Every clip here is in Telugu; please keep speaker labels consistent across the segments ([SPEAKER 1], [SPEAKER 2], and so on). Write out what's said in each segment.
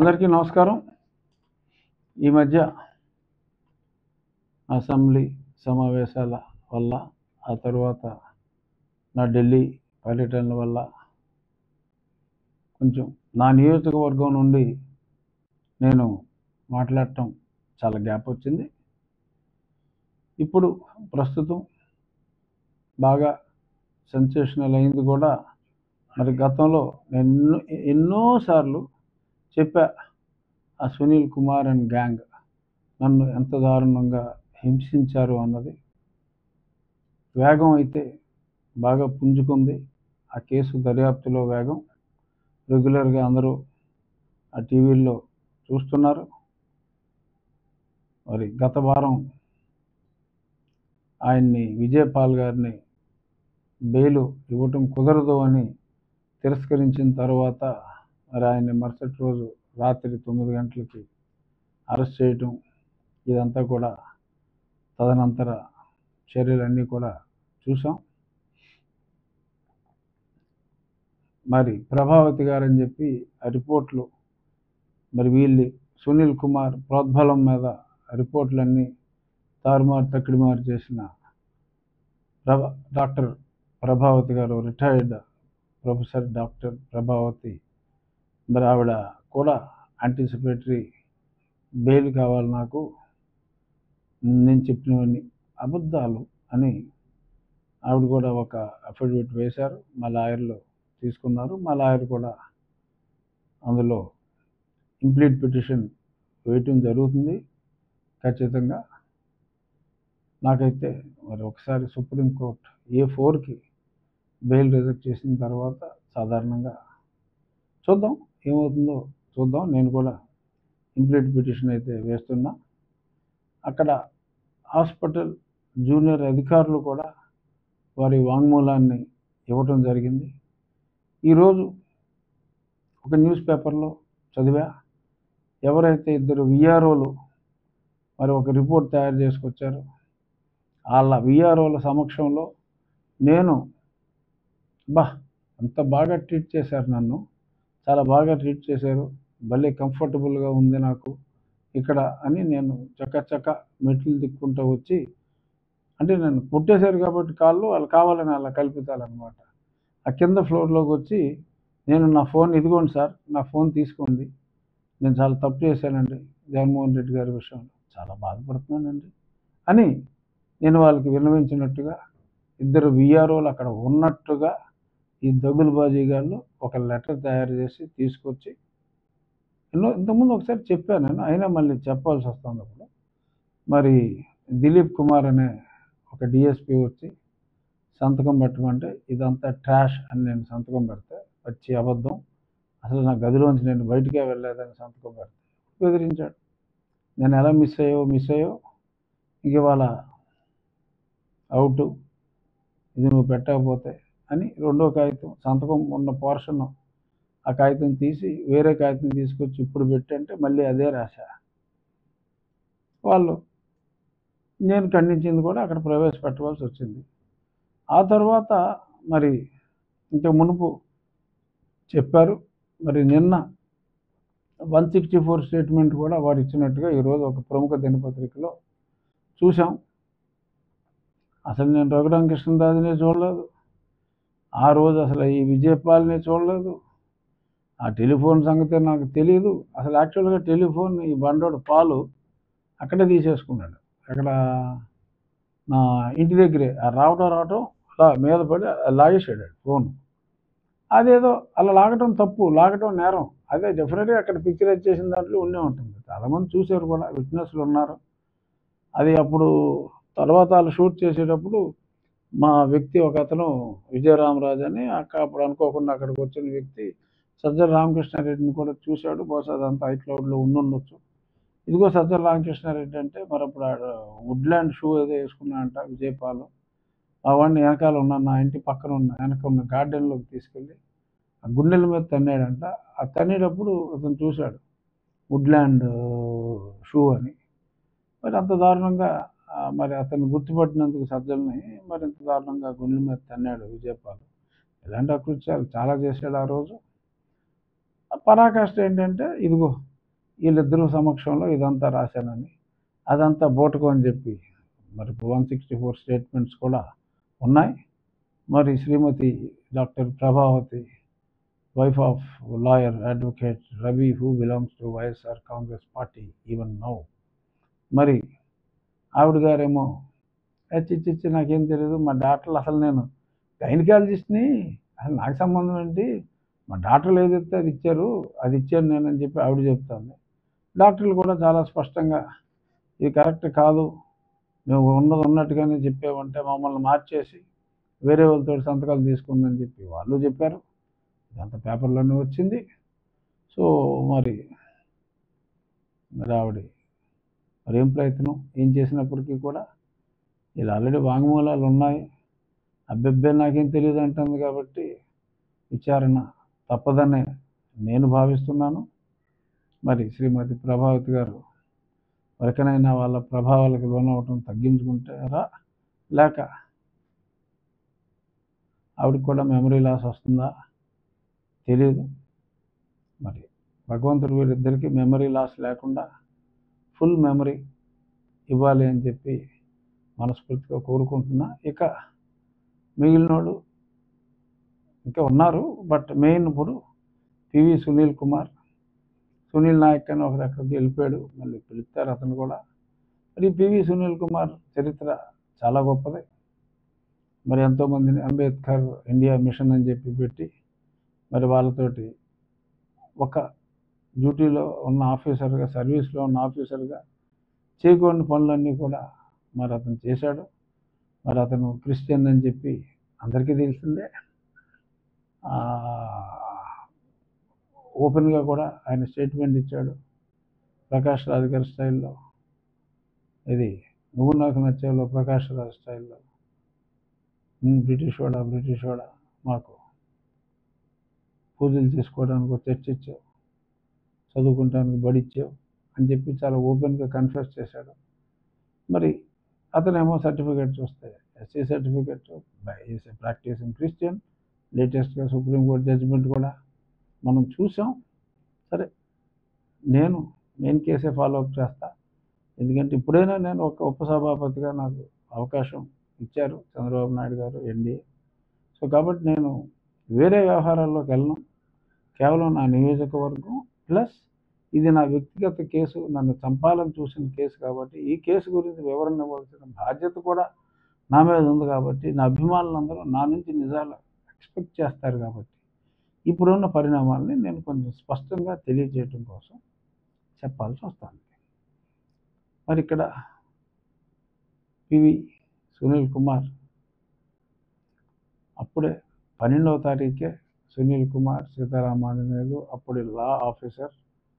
[SPEAKER 1] అందరికీ నమస్కారం ఈ మధ్య అసెంబ్లీ సమావేశాల వల్ల ఆ తర్వాత నా ఢిల్లీ పర్యటనల వల్ల కొంచెం నా నియోజకవర్గం నుండి నేను మాట్లాడటం చాలా గ్యాప్ వచ్చింది ఇప్పుడు ప్రస్తుతం బాగా సెన్సేషనల్ అయింది కూడా మరి గతంలో నేను ఎన్నో ఎన్నోసార్లు చెప్పా ఆ సునీల్ కుమార్ అండ్ గ్యాంగ్ నన్ను ఎంత దారుణంగా హింసించారు అన్నది వేగం అయితే బాగా పుంజుకుంది ఆ కేసు దర్యాప్తులో వేగం రెగ్యులర్గా అందరూ ఆ టీవీల్లో చూస్తున్నారు మరి గత వారం ఆయన్ని విజయపాల్ గారిని బెయిలు ఇవ్వటం కుదరదు అని తిరస్కరించిన తర్వాత మరి ఆయన్ని మరుసటి రోజు రాత్రి తొమ్మిది గంటలకి అరెస్ట్ చేయటం ఇదంతా కూడా తదనంతర చర్యలన్నీ కూడా చూసాం మరి ప్రభావతి గారని చెప్పి ఆ రిపోర్ట్లు మరి వీళ్ళు సునీల్ కుమార్ ప్రోద్బలం మీద ఆ రిపోర్ట్లన్నీ తారుమారు తక్కిడిమారు చేసిన ప్రభ డాక్టర్ ప్రభావతి గారు రిటైర్డ్ ప్రొఫెసర్ డాక్టర్ ప్రభావతి మరి ఆవిడ కూడా యాంటిసిపేటరీ బెయిల్ కావాలి నాకు నేను చెప్పినవన్నీ అబద్ధాలు అని ఆవిడ కూడా ఒక అఫిడవిట్ వేశారు మా లాయర్లు తీసుకున్నారు మా లాయర్ కూడా అందులో ఇంప్లీట్ పిటిషన్ వేయటం జరుగుతుంది ఖచ్చితంగా నాకైతే మరి ఒకసారి సుప్రీంకోర్టు ఏ ఫోర్కి బెయిల్ రిజెక్ట్ చేసిన తర్వాత సాధారణంగా చూద్దాం ఏమవుతుందో చూద్దాం నేను కూడా ఇంప్లీట్ పిటిషన్ అయితే వేస్తున్నా అక్కడ హాస్పిటల్ జూనియర్ అధికారులు కూడా వారి వాంగ్మూలాన్ని ఇవ్వటం జరిగింది ఈరోజు ఒక న్యూస్ పేపర్లో చదివా ఎవరైతే ఇద్దరు విఆర్ఓలు మరి ఒక రిపోర్ట్ తయారు చేసుకొచ్చారో వాళ్ళ విఆర్ఓల సమక్షంలో నేను బా అంత బాగా ట్రీట్ చేశారు నన్ను చాలా బాగా ట్రీట్ చేశారు భలే కంఫర్టబుల్గా ఉంది నాకు ఇక్కడ అని నేను చక్క చక్క మెట్లు దిక్కుంటూ వచ్చి అంటే నన్ను కొట్టేశారు కాబట్టి కాళ్ళు వాళ్ళు కావాలని అలా కల్పితాలన్నమాట ఆ కింద ఫ్లోర్లోకి వచ్చి నేను నా ఫోన్ ఇదిగోండి సార్ నా ఫోన్ తీసుకోండి నేను చాలా తప్పు చేశానండి జగన్మోహన్ రెడ్డి గారి విషయంలో చాలా బాధపడుతున్నానండి అని నేను వాళ్ళకి విన్నవించినట్టుగా ఇద్దరు విఆర్ఓలు అక్కడ ఉన్నట్టుగా ఈ దగులుబాజీ గారు ఒక లెటర్ తయారు చేసి తీసుకొచ్చి ఎన్నో ఇంతకుముందు ఒకసారి చెప్పాను నేను అయినా మళ్ళీ చెప్పాల్సి వస్తుంది అప్పుడు మరి దిలీప్ కుమార్ అనే ఒక డిఎస్పి వచ్చి సంతకం పెట్టమంటే ఇదంతా ట్రాష్ అని నేను సంతకం పెడితే వచ్చి అబద్ధం అసలు నా గదిలోంచి నేను బయటికే వెళ్ళలేదని సంతకం పెడితే బెదిరించాడు నేను ఎలా మిస్ అయ్యో మిస్ అయ్యో ఇంక ఇవాళ అవుట్ ఇది నువ్వు పెట్టకపోతే అని రెండో కాగితం సంతకం ఉన్న పోర్షన్ ఆ కాగితం తీసి వేరే కాగితం తీసుకొచ్చి ఇప్పుడు పెట్టంటే మళ్ళీ అదే రాశా వాళ్ళు నేను ఖండించింది కూడా అక్కడ ప్రవేశపెట్టవలసి వచ్చింది ఆ తర్వాత మరి ఇంత మునుపు చెప్పారు మరి నిన్న వన్ సిక్స్టీ ఫోర్ స్టేట్మెంట్ కూడా వారు ఇచ్చినట్టుగా ఈరోజు ఒక ప్రముఖ దినపత్రికలో చూసాం అసలు నేను రఘురామకృష్ణరాజునే చూడలేదు ఆ రోజు అసలు ఈ విజయపాల్ని చూడలేదు ఆ టెలిఫోన్ సంగతి నాకు తెలియదు అసలు యాక్చువల్గా టెలిఫోన్ ఈ బండోడు పాలు అక్కడే తీసేసుకున్నాడు అక్కడ నా ఇంటి దగ్గరే ఆ రావటం రావటం అలా మీద పడి లాగేసాడు ఫోన్ అదేదో అలా లాగటం తప్పు లాగటం నేరం అదే డెఫినెట్గా అక్కడ పిక్చరైజ్ చేసిన దాంట్లో ఉండే ఉంటుంది చాలామంది చూశారు కూడా విట్నెస్లు ఉన్నారు అది అప్పుడు తర్వాత వాళ్ళు షూట్ చేసేటప్పుడు మా వ్యక్తి ఒక అతను విజయరామరాజు అని అక్కడ అప్పుడు అనుకోకుండా అక్కడికి వచ్చిన వ్యక్తి సజ్జల రామకృష్ణారెడ్డిని కూడా చూశాడు బహుశా అదంతా ఐక్లౌడ్లో ఉండుండొచ్చు ఇదిగో సజ్జల రామకృష్ణారెడ్డి అంటే మరి అప్పుడు ఆడ వుడ్లాండ్ షూ ఏదో వేసుకున్నాడంట విజయపాలు అవన్నీ వెనకాల ఉన్న నా ఇంటి పక్కన ఉన్న వెనక ఉన్న గార్డెన్లోకి తీసుకెళ్ళి ఆ గుండెల మీద తన్నాడంట ఆ తన్నేటప్పుడు అతను చూశాడు వుడ్లాండ్ షూ అని మరి అంత దారుణంగా ఆ, మరి అతను గుర్తుపట్టినందుకు సజ్జల్ని మరి ఇంత దారుణంగా గుండెల మీద తన్నాడు విజయపాలు ఇలాంటి అకృత్యాలు చాలా చేశాడు ఆ రోజు ఆ పరాకాష్ట ఏంటంటే ఇదిగో వీళ్ళిద్దరూ సమక్షంలో ఇదంతా రాశానని అదంతా బోటకు అని చెప్పి మరి వన్ సిక్స్టీ ఫోర్ స్టేట్మెంట్స్ కూడా ఉన్నాయి మరి శ్రీమతి doctor Prabhavati wife of lawyer advocate Ravi who belongs to YSR Congress party even now మరి ఆవిడ గారేమో చిచ్చి నాకేం తెలియదు మా డాక్టర్లు అసలు నేను గైనకాలజిస్ట్ని అసలు నాకు సంబంధం ఏంటి మా డాక్టర్లు ఏదైతే అది ఇచ్చారు అది ఇచ్చాను నేను అని చెప్పి ఆవిడ చెప్తాను డాక్టర్లు కూడా చాలా స్పష్టంగా ఇది కరెక్ట్ కాదు మేము ఉన్నది ఉన్నట్టుగానే చెప్పామంటే మమ్మల్ని మార్చేసి వేరే వాళ్ళతో సంతకాలు తీసుకుందని చెప్పి వాళ్ళు చెప్పారు ఇదంతా పేపర్లోనే వచ్చింది సో మరి మరి ఆవిడ మరి ఏం ప్రయత్నం ఏం చేసినప్పటికీ కూడా ఇలా ఆల్రెడీ వాంగ్మూలాలు ఉన్నాయి అబ్బెబ్బే నాకేం తెలియదు అంటుంది కాబట్టి విచారణ తప్పదనే నేను భావిస్తున్నాను మరి శ్రీమతి ప్రభావతి గారు వరకనైనా వాళ్ళ ప్రభావాలకు లోనవటం తగ్గించుకుంటారా లేక ఆవిడకి కూడా మెమరీ లాస్ వస్తుందా తెలియదు మరి భగవంతుడు వీరిద్దరికీ మెమరీ లాస్ లేకుండా ఫుల్ మెమరీ ఇవ్వాలి అని చెప్పి మనస్ఫూర్తిగా కోరుకుంటున్నా ఇక మిగిలినోడు ఇంకా ఉన్నారు బట్ మెయిన్ ఇప్పుడు పివి సునీల్ కుమార్ సునీల్ నాయక్ అని ఒకరు అక్కడికి వెళ్ళిపోయాడు మళ్ళీ పిలుస్తారు అతను కూడా మరి పివి సునీల్ కుమార్ చరిత్ర చాలా గొప్పది మరి ఎంతోమందిని అంబేద్కర్ ఇండియా మిషన్ అని చెప్పి పెట్టి మరి వాళ్ళతోటి ఒక డ్యూటీలో ఉన్న ఆఫీసర్గా సర్వీస్లో ఉన్న ఆఫీసర్గా చేయకూడని పనులన్నీ కూడా మరి అతను చేశాడు మరి అతను క్రిస్టియన్ అని చెప్పి అందరికీ తెలిసిందే ఓపెన్గా కూడా ఆయన స్టేట్మెంట్ ఇచ్చాడు ప్రకాష్ రాజ్ గారి స్టైల్లో ఇది నువ్వు నాకు నచ్చేలో ప్రకాష్ రాజ్ స్టైల్లో "ఉమ్, బ్రిటిష్ వాడా బ్రిటిష్ వాడా మాకు పూజలు చేసుకోవడానికి ఒక చర్చ్ ఇచ్చావు చదువుకుంటానికి బడి ఇచ్చావు అని చెప్పి చాలా ఓపెన్గా కన్ఫెస్ చేశాడు మరి అతనేమో సర్టిఫికేట్ చూస్తే SC certificate is practising Christian లేటెస్ట్గా సుప్రీంకోర్టు జడ్జిమెంట్ కూడా మనం చూసాం సరే నేను మెయిన్ కేసే ఫాలో అప్ చేస్తా ఎందుకంటే ఇప్పుడైనా నేను ఒక ఉపసభాపతిగా నాకు అవకాశం ఇచ్చారు చంద్రబాబు నాయుడు గారు ఎన్డీఏ సో కాబట్టి నేను వేరే వ్యవహారాల్లోకి వెళ్ళను కేవలం నా నియోజకవర్గం ప్లస్ ఇది నా వ్యక్తిగత కేసు నన్ను చంపాలని చూసిన కేసు కాబట్టి ఈ కేసు గురించి వివరణ ఇవ్వాల్సిన బాధ్యత కూడా నా మీద ఉంది కాబట్టి నా అభిమానులందరూ నా నుంచి నిజాలు ఎక్స్పెక్ట్ చేస్తారు కాబట్టి ఇప్పుడున్న పరిణామాలని నేను కొంచెం స్పష్టంగా తెలియజేయటం కోసం చెప్పాల్సి వస్తుంది మరి ఇక్కడ పివి సునీల్ కుమార్ అప్పుడే పన్నెండవ తారీఖే సునీల్ కుమార్ సీతారామాంజనేయులు అప్పుడు law officer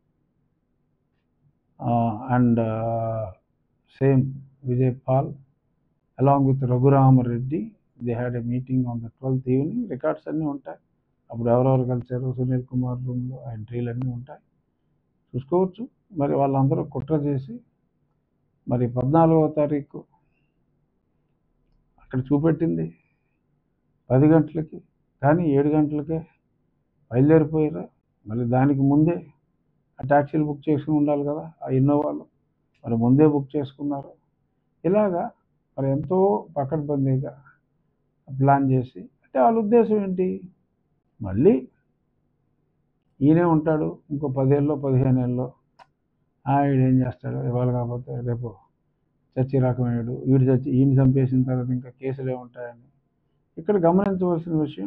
[SPEAKER 1] and same Vijay Paul along with Raghurama Reddy they had a meeting on the twelfth evening records అన్నీ ఉంటాయి అప్పుడు ఎవరెవరు కలిసారు సునీల్ కుమార్ రూమ్లో ఆ ఎంట్రీలు అన్నీ ఉంటాయి చూసుకోవచ్చు మరి వాళ్ళందరూ కుట్ర చేసి మరి పద్నాలుగవ తారీఖు అక్కడ చూపెట్టింది పది గంటలకి కానీ ఏడు గంటలకే బయలుదేరిపోయారు మళ్ళీ దానికి ముందే ఆ ట్యాక్సీలు బుక్ చేసుకుని ఉండాలి కదా ఆ ఇన్నోవాలు మరి ముందే బుక్ చేసుకున్నారు ఇలాగా మరి ఎంతో పకడ్బందీగా ప్లాన్ చేసి అంటే వాళ్ళ ఉద్దేశం ఏంటి మళ్ళీ ఈయనే ఉంటాడు ఇంకో పదేళ్ళలో పదిహేను ఏళ్ళలో ఈడేం చేస్తాడు ఇవాళ కాకపోతే రేపు చచ్చి రకమయ్యాడు వీడు చచ్చి ఈయన చంపేసిన తర్వాత ఇంకా కేసులే ఉంటాయని ఇక్కడ గమనించవలసిన విషయం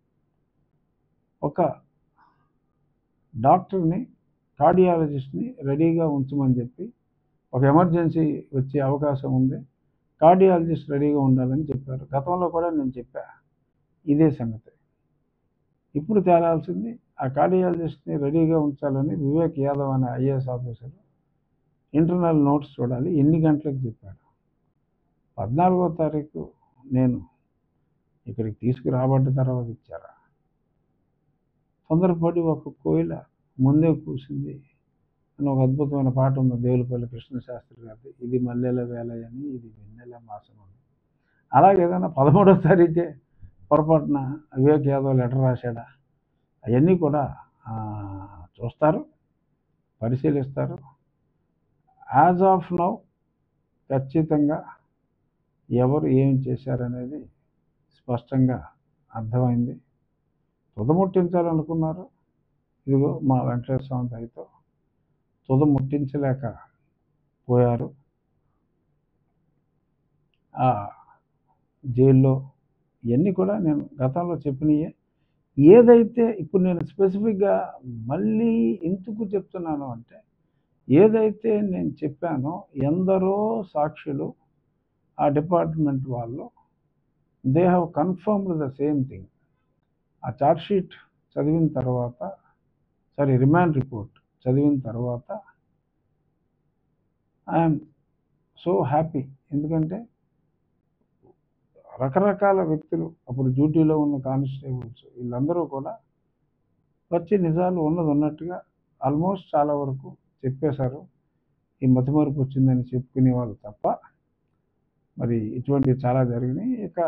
[SPEAKER 1] ఒక డాక్టర్ని కార్డియాలజిస్ట్ని రెడీగా ఉంచమని చెప్పి ఒక ఎమర్జెన్సీ వచ్చే అవకాశం ఉంది కార్డియాలజిస్ట్ రెడీగా ఉండాలని చెప్పారు గతంలో కూడా నేను చెప్పా ఇదే సంగతి ఇప్పుడు తేలాల్సింది ఆ కార్డియాలజిస్ట్ని రెడీగా ఉంచాలని వివేక్ యాదవ్ అనే ఐఏఎస్ ఆఫీసర్ ఇంటర్నల్ నోట్స్ చూడాలి ఎన్ని గంటలకు చెప్పాడు పద్నాలుగో తారీఖు నేను ఇక్కడికి తీసుకురాబడ్డ తర్వాత ఇచ్చారా తొందరపడి ఒక కోయిల ముందే కూసింది అని ఒక అద్భుతమైన పాట ఉంది దేవులపల్లి కృష్ణశాస్త్రి గారి ఇది మల్లెల వేల అని ఇది వెన్నెల మాసం అని అలాగే ఏదైనా పదమూడో తారీఖే పొరపాటున వివేక్ యాదవ్ లెటర్ రాశాడా అవన్నీ కూడా ఆ, చూస్తారు పరిశీలిస్తారు యాజ్ ఆఫ్ నౌ ఖచ్చితంగా ఎవరు ఏం చేశారనేది స్పష్టంగా అర్థమైంది తుదముట్టించాలనుకున్నారు ఇదిగో మా వెంకటేశ్వర స్వామి దయతో తుదముట్టించలేక పోయారు ఆ జైల్లో ఇవన్నీ కూడా నేను గతంలో చెప్పినయే ఏదైతే ఇప్పుడు నేను స్పెసిఫిక్గా మళ్ళీ ఎందుకు చెప్తున్నాను అంటే ఏదైతే నేను చెప్పానో ఎందరో సాక్షులు ఆ డిపార్ట్మెంట్ వాళ్ళు they have confirmed the same thing ఆ చార్జ్షీట్ చదివిన తర్వాత సారీ రిమాండ్ రిపోర్ట్ చదివిన తర్వాత ఐఎమ్ సో హ్యాపీ ఎందుకంటే రకరకాల వ్యక్తులు అప్పుడు డ్యూటీలో ఉన్న కానిస్టేబుల్స్ వీళ్ళందరూ కూడా వచ్చి నిజాలు ఉన్నది ఉన్నట్టుగా ఆల్మోస్ట్ చాలా వరకు చెప్పేశారు ఈ మతిమరుపు వచ్చిందని చెప్పుకునే వాళ్ళు తప్ప మరి ఇటువంటివి చాలా జరిగినాయి ఇక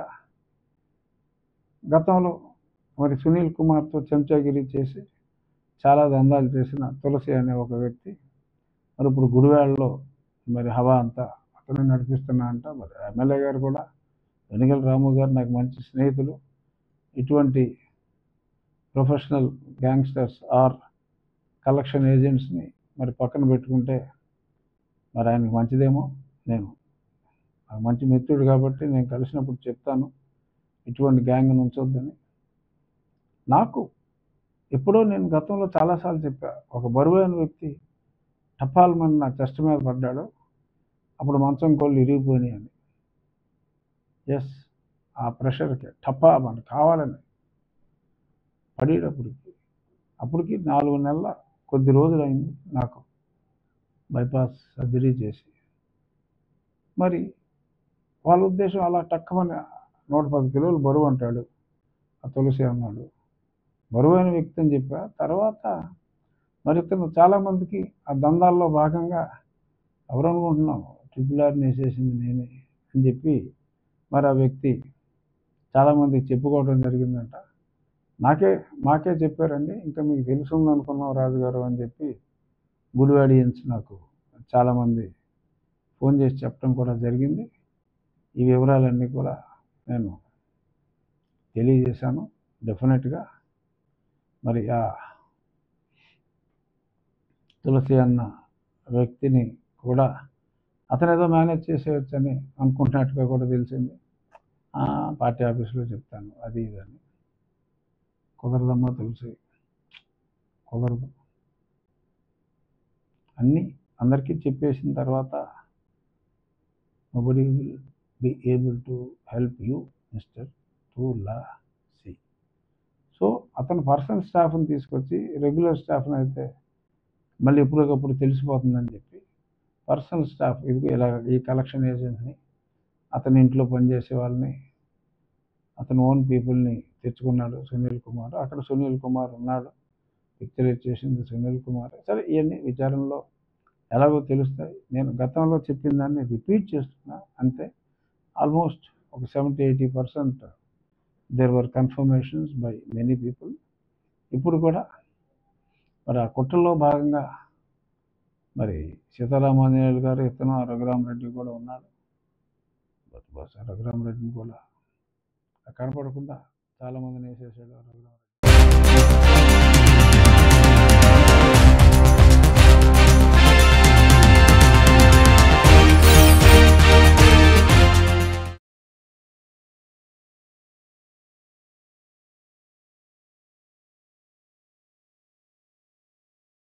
[SPEAKER 1] గతంలో మరి సునీల్ కుమార్తో చెంచాగిరి చేసి చాలా దందాలు చేసిన తులసి అనే ఒక వ్యక్తి మరి ఇప్పుడు గుడివాడలో మరి హవా అంతా అతను నడిపిస్తున్నా అంట మరి ఎమ్మెల్యే గారు కూడా వెనుగల రాము గారు నాకు మంచి స్నేహితులు ఇటువంటి ప్రొఫెషనల్ గ్యాంగ్స్టర్స్ ఆర్ కలెక్షన్ ఏజెంట్స్ని మరి పక్కన పెట్టుకుంటే మరి ఆయనకి మంచిదేమో నేను నాకు మంచి మిత్రుడు కాబట్టి నేను కలిసినప్పుడు చెప్తాను ఇటువంటి గ్యాంగ్ ఉంచొద్దని నాకు ఎప్పుడో నేను గతంలో చాలాసార్లు చెప్పా ఒక బరువైన వ్యక్తి టపాల్మని నా చెస్ట్ మీద పడ్డాడు అప్పుడు మంచం కోళ్ళు ఇరిగిపోయినాయి అని ఎస్ ఆ ప్రెషర్కి టపా మనకు కావాలని పడేటప్పటికి అప్పటికి నాలుగు నెలల కొద్ది రోజులు అయింది నాకు బైపాస్ సర్జరీ చేసి మరి వాళ్ళ ఉద్దేశం అలా టక్కమని నూట పది కిలోలు బరువు అంటాడు ఆ తులసి అన్నాడు బరువైన వ్యక్తి అని చెప్పా తర్వాత మరి ఇతను చాలామందికి ఆ దందాల్లో భాగంగా ఎవరు అనుకుంటున్నాం ట్రిపుల్ ఆర్ని వేసేసింది నేనే అని చెప్పి మరి ఆ వ్యక్తి చాలామందికి చెప్పుకోవడం జరిగిందంట నాకే మాకే చెప్పారండి ఇంకా మీకు తెలుసుంది అనుకున్నాం రాజుగారు అని చెప్పి గుడివాడియన్స్ నాకు చాలామంది ఫోన్ చేసి చెప్పడం కూడా జరిగింది ఈ వివరాలన్నీ కూడా నేను తెలియజేశాను డెఫినెట్గా మరి ఆ తులసి అన్న వ్యక్తిని కూడా అతను ఏదో మేనేజ్ చేసేయచ్చని అనుకుంటున్నట్టుగా కూడా తెలిసింది "ఆ, పార్టీ ఆఫీస్లో చెప్తాను అది ఇది అని కుదరదమ్మా తులసి కుదరదు అన్నీ అందరికీ చెప్పేసిన తర్వాత nobody will be able to help you mister Tulasi so అతను పర్సనల్ స్టాఫ్ని తీసుకొచ్చి రెగ్యులర్ స్టాఫ్ని అయితే మళ్ళీ ఎప్పటికప్పుడు తెలిసిపోతుందని చెప్పి పర్సనల్ స్టాఫ్ ఇది ఇలా ఈ కలెక్షన్ ఏజెంట్ని అతని ఇంట్లో పనిచేసే వాళ్ళని అతని ఓన్ పీపుల్ని తెచ్చుకున్నాడు సునీల్ కుమార్ అక్కడ సునీల్ కుమార్ ఉన్నాడు పిక్చరైజ్ చేసింది సునీల్ కుమార్ సరే ఇవన్నీ విచారణలో ఎలాగో తెలుస్తాయి నేను గతంలో చెప్పిన దాన్ని రిపీట్ చేస్తున్నా అంతే ఆల్మోస్ట్ ఒక seventy eighty percent there were confirmations by many people ఇప్పుడు కూడా మరి ఆ కుట్రలో భాగంగా మరి సీతారామాంజనేయులు గారు ఇతను ఆ రఘురామరెడ్డి కూడా ఉన్నాడు బట్ బహుశా రఘురామరెడ్డిని కూడా కనపడకుండా చాలామందిని వేసేసాడు ఆ రఘురామరెడ్డి